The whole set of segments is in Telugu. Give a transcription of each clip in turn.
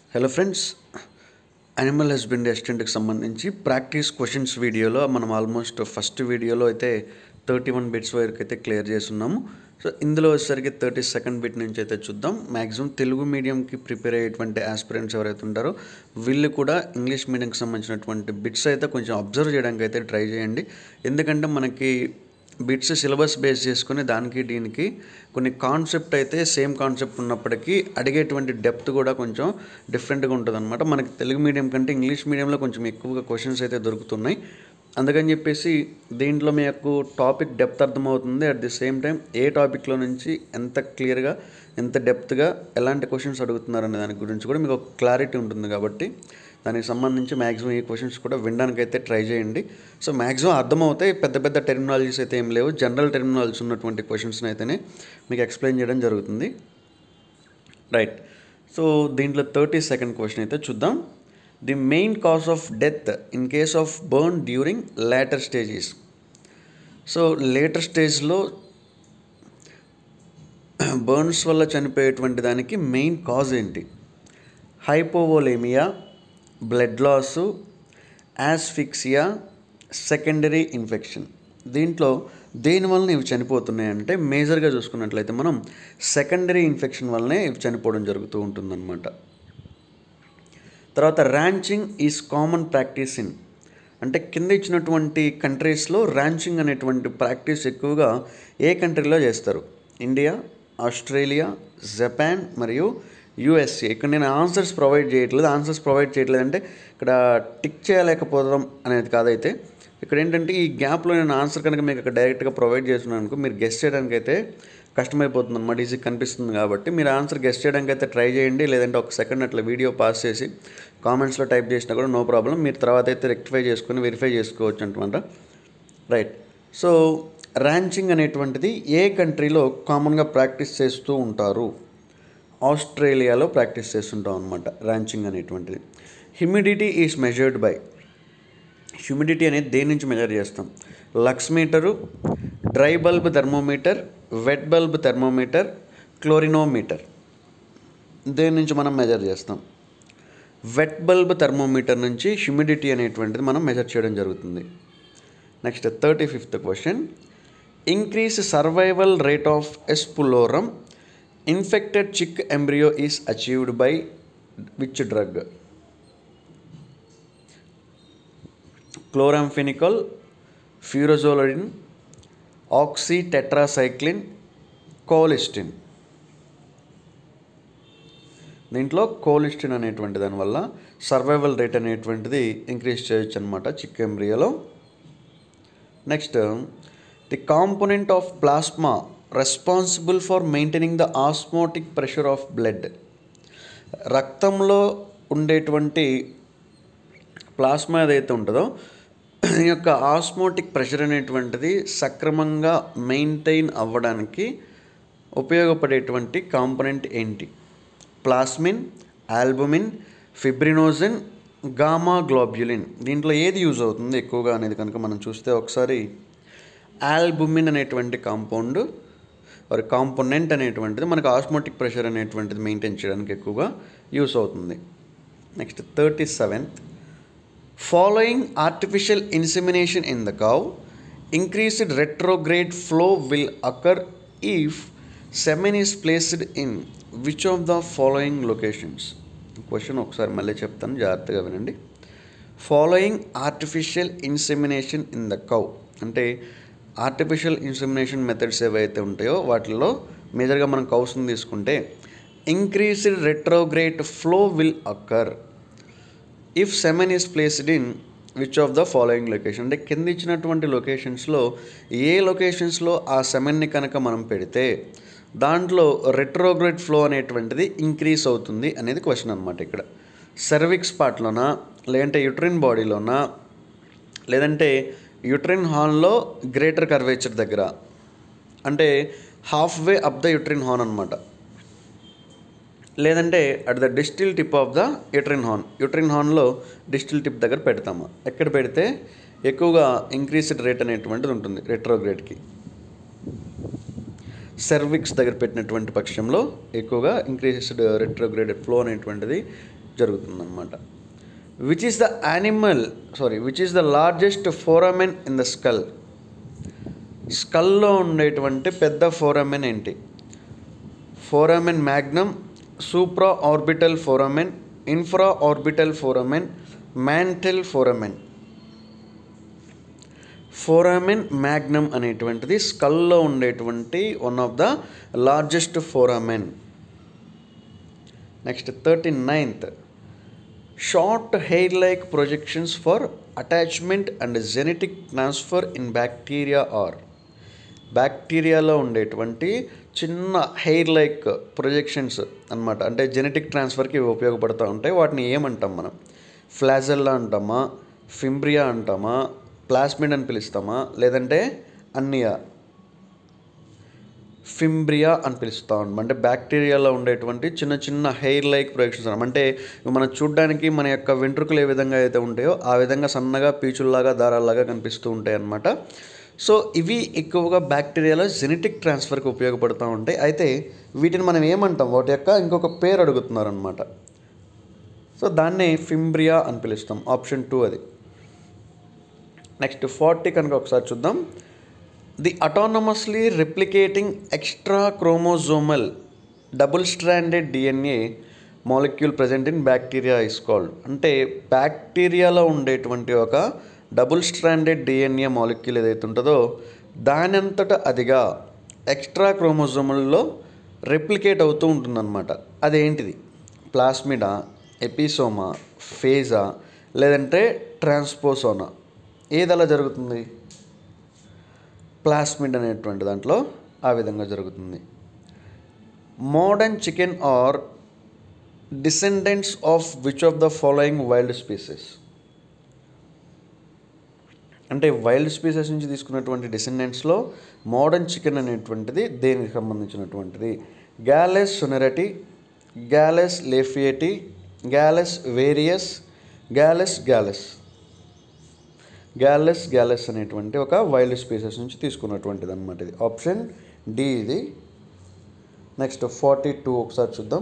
హలో ఫ్రెండ్స్ యానిమల్ హస్బెండరీ అసిస్టెంట్కి సంబంధించి ప్రాక్టీస్ క్వశ్చన్స్ వీడియోలో మనం ఆల్మోస్ట్ ఫస్ట్ వీడియోలో అయితే థర్టీ వన్ బిట్స్ వరకు అయితే క్లియర్ చేస్తున్నాము సో ఇందులో వచ్చేసరికి థర్టీ సెకండ్ బిట్ నుంచి అయితే చూద్దాం మ్యాక్సిమం తెలుగు మీడియంకి ప్రిపేర్ అయ్యేటువంటి ఆస్పిరెంట్స్ ఎవరైతే ఉంటారో వీళ్ళు కూడా ఇంగ్లీష్ మీడియంకి సంబంధించినటువంటి బిట్స్ అయితే కొంచెం అబ్జర్వ్ చేయడానికి అయితే ట్రై చేయండి ఎందుకంటే మనకి బిట్స్ సిలబస్ బేస్ చేసుకుని దానికి దీనికి కొన్ని కాన్సెప్ట్ అయితే సేమ్ కాన్సెప్ట్ ఉన్నప్పటికీ అడిగేటువంటి డెప్త్ కూడా కొంచెం డిఫరెంట్గా ఉంటుంది అనమాట మనకి తెలుగు మీడియం కంటే ఇంగ్లీష్ మీడియంలో కొంచెం ఎక్కువగా క్వశ్చన్స్ అయితే దొరుకుతున్నాయి అందుకని చెప్పేసి దీంట్లో మీకు టాపిక్ డెప్త్ అర్థమవుతుంది అట్ ది సేమ్ టైం ఏ టాపిక్లో నుంచి ఎంత క్లియర్గా ఎంత డెప్త్గా ఎలాంటి క్వశ్చన్స్ అడుగుతున్నారు అనే దాని గురించి కూడా మీకు ఒక క్లారిటీ ఉంటుంది కాబట్టి దానికి సంబంధించి మ్యాక్సిమం ఈ క్వశ్చన్స్ కూడా వినడానికి అయితే ట్రై చేయండి సో మ్యాక్సిమం అర్థమవుతాయి పెద్ద పెద్ద టెర్మినాలజీస్ అయితే ఏం లేవు జనరల్ టెర్మినాలజీస్ ఉన్నటువంటి క్వశ్చన్స్ని అయితేనే మీకు ఎక్స్ప్లెయిన్ చేయడం జరుగుతుంది రైట్ సో దీంట్లో థర్టీ సెకండ్ క్వశ్చన్ అయితే చూద్దాం the main cause of death in case of burn during later stages so later స్టేజ్లో బర్న్స్ వల్ల చనిపోయేటువంటి దానికి మెయిన్ కాజ్ ఏంటి hypovolemia blood loss asphyxia secondary infection దీంట్లో దేనివల్ల ఇవి చనిపోతున్నాయి అంటే మేజర్గా చూసుకున్నట్లయితే మనం సెకండరీ ఇన్ఫెక్షన్ వల్లనే ఇవి చనిపోవడం జరుగుతూ ఉంటుందన్నమాట తర్వాత ranching is common practice in అంటే కింద ఇచ్చినటువంటి కంట్రీస్లో ర్యాంచింగ్ అనేటువంటి ప్రాక్టీస్ ఎక్కువగా ఏ కంట్రీలో చేస్తారు ఇండియా ఆస్ట్రేలియా జపాన్ మరియు యుఎస్ఏ ఇక్కడ నేను ఆన్సర్స్ ప్రొవైడ్ చేయట్లేదు ఆన్సర్స్ ప్రొవైడ్ చేయట్లేదు అంటే ఇక్కడ టిక్ చేయలేకపోవడం అనేది కాదైతే ఇక్కడ ఏంటంటే ఈ గ్యాప్లో నేను ఆన్సర్ కనుక మీకు ఇక్కడ డైరెక్ట్గా ప్రొవైడ్ చేస్తున్నాను అనుకో మీరు గెస్ట్ చేయడానికి అయితే కష్టమైపోతుంది అనమాట ఈజీ కనిపిస్తుంది కాబట్టి మీరు ఆన్సర్ గెస్ట్ చేయడానికి అయితే ట్రై చేయండి లేదంటే ఒక సెకండ్ అట్లా వీడియో పాస్ చేసి కామెంట్స్లో టైప్ చేసినా కూడా నో ప్రాబ్లం మీరు తర్వాత అయితే రెక్టిఫై చేసుకొని వెరిఫై చేసుకోవచ్చు అనమాట రైట్ సో ర్యాంచింగ్ అనేటువంటిది ఏ కంట్రీలో కామన్గా ప్రాక్టీస్ చేస్తూ ఉంటారు ఆస్ట్రేలియాలో ప్రాక్టీస్ చేస్తుంటాం అనమాట ర్యాంచింగ్ అనేటువంటిది humidity is measured by humidity అనేది దేని నుంచి మెజర్ చేస్తాం lux meter dry bulb thermometer wet bulb thermometer chlorinometer దేని నుంచి మనం మెజర్ చేస్తాం వెట్ బల్బ్ థర్మోమీటర్ నుంచి హ్యూమిడిటీ అనేటువంటిది మనం మెజర్ చేయడం జరుగుతుంది next thirty fifth question increase survival rate of S pullorum infected chick embryo is achieved by which drug chloramphenicol furazolidone oxytetracycline colistin దీంట్లో కోలిస్టిన్ అనేటువంటి దానివల్ల సర్వైవల్ రేట్ అనేటువంటిది ఇంక్రీజ్ చేయొచ్చు అనమాట చిక్ ఎంబ్రియోలో next the component of plasma responsible for maintaining the osmotic pressure of blood రక్తంలో ఉండేటువంటి ప్లాస్మా ఏదైతే ఉంటుందో ఈ యొక్క ఆస్మోటిక్ ప్రెషర్ అనేటువంటిది సక్రమంగా మెయింటైన్ అవ్వడానికి ఉపయోగపడేటువంటి కాంపోనెంట్ ఏంటి plasmin albumin fibrinogen gamma globulin దీంట్లో ఏది యూజ్ అవుతుంది ఎక్కువగా అనేది కనుక మనం చూస్తే ఒకసారి ఆల్బుమిన్ అనేటువంటి కాంపౌండ్ మరి కాంపోనెంట్ అనేటువంటిది మనకు ఆస్మోటిక్ ప్రెషర్ అనేటువంటిది మెయింటైన్ చేయడానికి ఎక్కువగా యూస్ అవుతుంది next thirty seventh following artificial insemination in the cow increased retrograde flow will occur if semen is placed in which of the following locations question ఒకసారి మళ్ళీ చెప్తాను జాగ్రత్తగా వినండి following artificial insemination in the cow అంటే ఆర్టిఫిషియల్ ఇన్సెమినేషన్ మెథడ్స్ ఏవైతే ఉంటాయో వాటిల్లో మేజర్గా మనం కౌస్ని తీసుకుంటే increased retrograde flow will occur if semen is placed in which of the following location అంటే కింద ఇచ్చినటువంటి లొకేషన్స్లో ఏ లొకేషన్స్లో ఆ సెమెన్ని కనుక మనం పెడితే దాంట్లో రెట్రోగ్రేడ్ ఫ్లో అనేటువంటిది ఇంక్రీస్ అవుతుంది అనేది క్వశ్చన్ అనమాట ఇక్కడ సర్విక్స్ పార్ట్లోనా లేదంటే యుట్రిన్ బాడీలోనా లేదంటే యుట్రిన్ హార్న్లో గ్రేటర్ కర్వేచర్ దగ్గర అంటే half way up the uterine horn అనమాట లేదంటే at the distal tip of the uterine horn uterine హార్న్లో డిస్టిల్ టిప్ దగ్గర పెడతాము ఎక్కడ పెడితే ఎక్కువగా ఇంక్రీస్డ్ రేట్ అనేటువంటిది ఉంటుంది రెట్రోగ్రేడ్కి సెర్విక్స్ దగ్గర పెట్టినటువంటి పక్షంలో ఎక్కువగా ఇంక్రీస్డ్ రెట్రోగ్రేడెడ్ ఫ్లో అనేటువంటిది జరుగుతుందన్నమాట which is the animal sorry which is the largest foramen in the skull స్కల్లో ఉండేటువంటి పెద్ద ఫోరమెన్ ఏంటి foramen magnum supra orbital foramen infra orbital foramen mental foramen foramen magnum అనేటువంటిది స్కల్లో ఉండేటువంటి one of the largest foramen next thirty ninth short hair like projections for attachment and genetic transfer in bacteria or బ్యాక్టీరియాలో ఉండేటువంటి చిన్న హెయిర్ లైక్ ప్రొజెక్షన్స్ అన్నమాట అంటే జెనెటిక్ ట్రాన్స్ఫర్కి ఇవి ఉపయోగపడుతూ ఉంటాయి వాటిని ఏమంటాం మనం ఫ్లాజెల్లా అంటామా ఫింబ్రియా అంటామా ప్లాస్మిడ్ అని పిలుస్తామా లేదంటే అన్నియా ఫింబ్రియా అని పిలుస్తూ ఉంటాం అంటే బ్యాక్టీరియాలో ఉండేటువంటి చిన్న చిన్న హెయిర్ లైక్ ప్రొజెక్షన్స్ అన్నమాట అంటే ఇవి మనం చూడడానికి మన యొక్క వెంట్రుకలు ఏ విధంగా అయితే ఉంటాయో ఆ విధంగా సన్నగా పీచుల్లాగా దారాల్లాగా కనిపిస్తూ ఉంటాయి అన్నమాట సో ఇవి ఎక్కువగా బ్యాక్టీరియాలో జెనెటిక్ ట్రాన్స్ఫర్కి ఉపయోగపడుతూ ఉంటాయి అయితే వీటిని మనం ఏమంటాం వాటి యొక్క ఇంకొక పేరు అడుగుతున్నారు అనమాట సో దాన్నే ఫింబ్రియా అని పిలుస్తాం ఆప్షన్ టూ అది నెక్స్ట్ ఫార్టీ కనుక ఒకసారి చూద్దాం the autonomously replicating extra chromosomal double stranded DNA molecule present in bacteria is called అంటే బ్యాక్టీరియాలో ఉండేటువంటి ఒక డబుల్ స్ట్రాండెడ్ డిఎన్ఏ మాలిక్యూల్ ఏదైతే ఉంటుందో దానంతట అదిగా ఎక్స్ట్రా క్రోమోజోమల్లో రెప్లికేట్ అవుతూ ఉంటుందన్నమాట అదేంటిది ప్లాస్మిడా ఎపిసోమా ఫేజా లేదంటే ట్రాన్స్పోసోనా ఏది అలా జరుగుతుంది ప్లాస్మిడ్ అనేటువంటి దాంట్లో ఆ విధంగా జరుగుతుంది modern chicken are descendants of which of the following wild species అంటే వైల్డ్ స్పీసెస్ నుంచి తీసుకున్నటువంటి డిసెండెంట్స్లో మోడర్న్ చికెన్ అనేటువంటిది దేనికి సంబంధించినటువంటిది Gallus sonneratii Gallus lafayettii Gallus varius Gallus Gallus Gallus Gallus అనేటువంటి ఒక వైల్డ్ స్పీసెస్ నుంచి తీసుకున్నటువంటిది అనమాట ఇది ఆప్షన్ డి ఇది నెక్స్ట్ ఫార్టీ టూ ఒకసారి చూద్దాం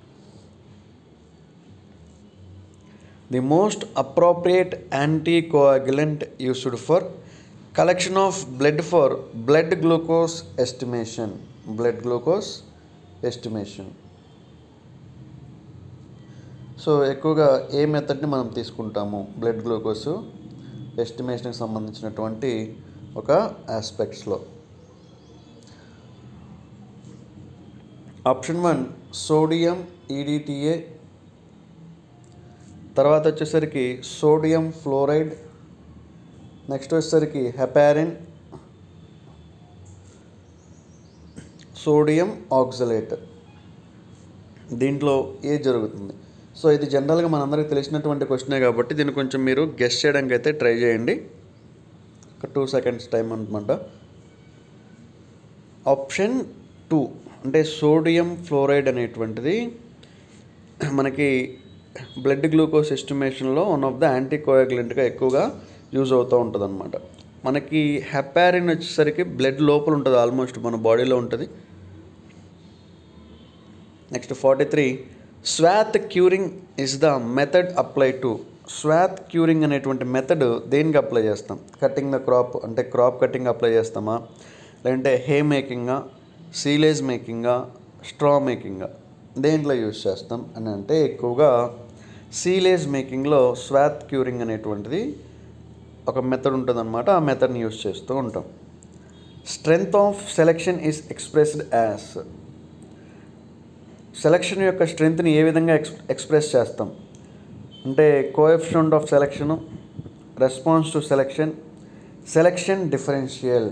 the most appropriate anti coagulant used for collection of blood for blood glucose estimation blood glucose estimation so ఎక్కువగా ఏ మెథడ్ని మనం తీసుకుంటాము బ్లడ్ గ్లూకోజ్ ఎస్టిమేషన్కి సంబంధించినటువంటి ఒక ఆస్పెక్ట్స్లో ఆప్షన్ వన్ సోడియం ఈడిటిఏ తర్వాత వచ్చేసరికి సోడియం ఫ్లోరైడ్ నెక్స్ట్ వచ్చేసరికి హెపారిన్ సోడియం ఆక్సలేట్ దీంట్లో ఏ జరుగుతుంది సో ఇది జనరల్గా మనందరికీ తెలిసినటువంటి క్వశ్చనే కాబట్టి దీన్ని కొంచెం మీరు గెస్ట్ చేయడానికి అయితే ట్రై చేయండి ఒక టూ సెకండ్స్ టైం అనమాట ఆప్షన్ టూ అంటే సోడియం ఫ్లోరైడ్ అనేటువంటిది మనకి బ్లడ్ గ్లూకోజ్ ఎస్టిమేషన్లో వన్ ఆఫ్ ద యాంటీకోయాగులెంట్గా ఎక్కువగా యూజ్ అవుతూ ఉంటుంది అనమాట మనకి హెపారిన్ వచ్చేసరికి బ్లడ్ లోపల ఉంటుంది ఆల్మోస్ట్ మన బాడీలో ఉంటుంది next forty three swath curing is the method apply to swath curing అనేటువంటి మెథడ్ దేనికి అప్లై చేస్తాం కటింగ్ ద క్రాప్ అంటే క్రాప్ కటింగ్ అప్లై చేస్తామా లేదంటే హే మేకింగా సీలేజ్ మేకింగా స్ట్రా మేకింగా దేంట్లో యూజ్ చేస్తాం అని అంటే ఎక్కువగా సీలేజ్ మేకింగ్లో స్వాత్ క్యూరింగ్ అనేటువంటిది ఒక మెథడ్ ఉంటుందన్నమాట ఆ మెథడ్ని యూజ్ చేస్తూ ఉంటాం strength of selection is expressed as selection యొక్క స్ట్రెంగ్త్ని ఏ విధంగా ఎక్స్ ఎక్స్ప్రెస్ చేస్తాం అంటే coefficient of selection response to selection selection differential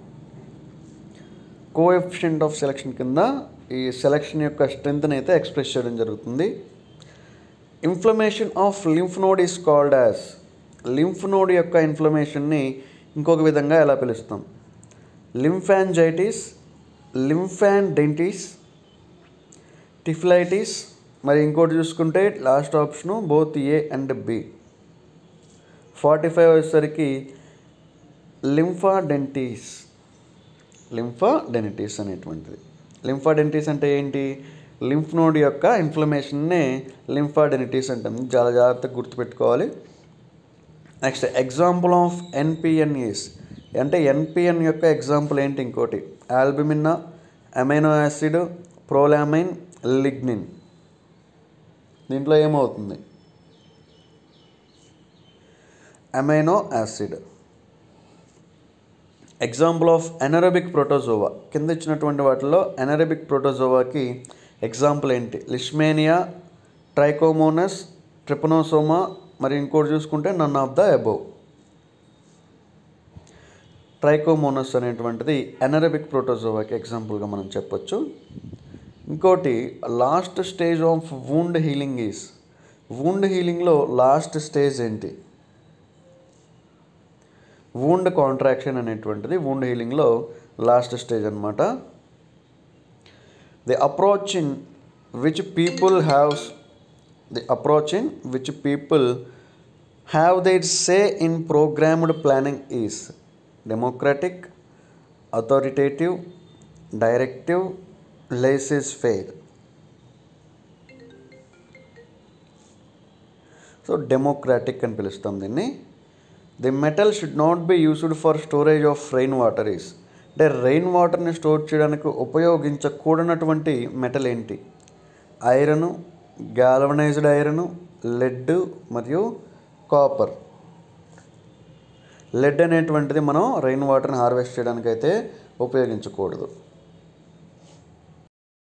coefficient of selection కింద ఈ సెలక్షన్ యొక్క స్ట్రెంగ్త్ని అయితే ఎక్స్ప్రెస్ చేయడం జరుగుతుంది inflammation of lymph node is called as lymph node యొక్క ఇన్ఫ్లమేషన్ని ఇంకొక విధంగా ఎలా పిలుస్తాం లింఫాంజైటిస్ లింఫాండెంటిస్ టిఫ్లైటిస్ మరి ఇంకోటి చూసుకుంటే last option both A and B forty five వచ్చేసరికి లింఫాడెంటిస్ లింఫాడెనిటిస్ అనేటువంటిది లింఫాడెంటిస్ అంటే ఏంటి లింఫ్ నోడ్ యొక్క ఇన్ఫ్లమేషన్ని లింఫాడెనిటీస్ అంటాం చాలా జాగ్రత్తగా గుర్తుపెట్టుకోవాలి నెక్స్ట్ ఎగ్జాంపుల్ ఆఫ్ ఎన్పిఎన్ఈస్ అంటే ఎన్పిఎన్ యొక్క ఎగ్జాంపుల్ ఏంటి ఇంకోటి ఆల్బుమిన్నా అమైనో యాసిడ్ ప్రోలామైన్ లిగ్నిన్ దీంట్లో ఏమవుతుంది amino acid example of anaerobic protozoa కింద ఇచ్చినటువంటి వాటిలో ఎనరబిక్ ప్రోటోజోవాకి ఎగ్జాంపుల్ ఏంటి లిష్మేనియా ట్రైకోమోనస్ ట్రిపనోసోమా మరి ఇంకోటి చూసుకుంటే none of the above trichomonas అనేటువంటిది ఎనరబిక్ ప్రోటోజోవాకి ఎగ్జాంపుల్గా మనం చెప్పొచ్చు ఇంకోటి last stage of wound healing is wound హీలింగ్లో లాస్ట్ స్టేజ్ ఏంటి వూండ్ కాంట్రాక్షన్ అనేటువంటిది వూండ్ హీలింగ్లో లాస్ట్ స్టేజ్ అనమాట the approach in which people haves the approach in which people have their say in programmed planning is democratic authoritative directive laissez faire so democratic అని పిలుస్తాం దీన్ని the metal should not be used for storage of rain water is అంటే రెయిన్ వాటర్ని స్టోర్ చేయడానికి ఉపయోగించకూడనటువంటి మెటల్ ఏంటి ఐరన్ గాల్వనైజ్డ్ ఐరన్ లెడ్ మరియు కాపర్ లెడ్ అనేటువంటిది మనం రెయిన్ వాటర్ని హార్వెస్ట్ చేయడానికి అయితే ఉపయోగించకూడదు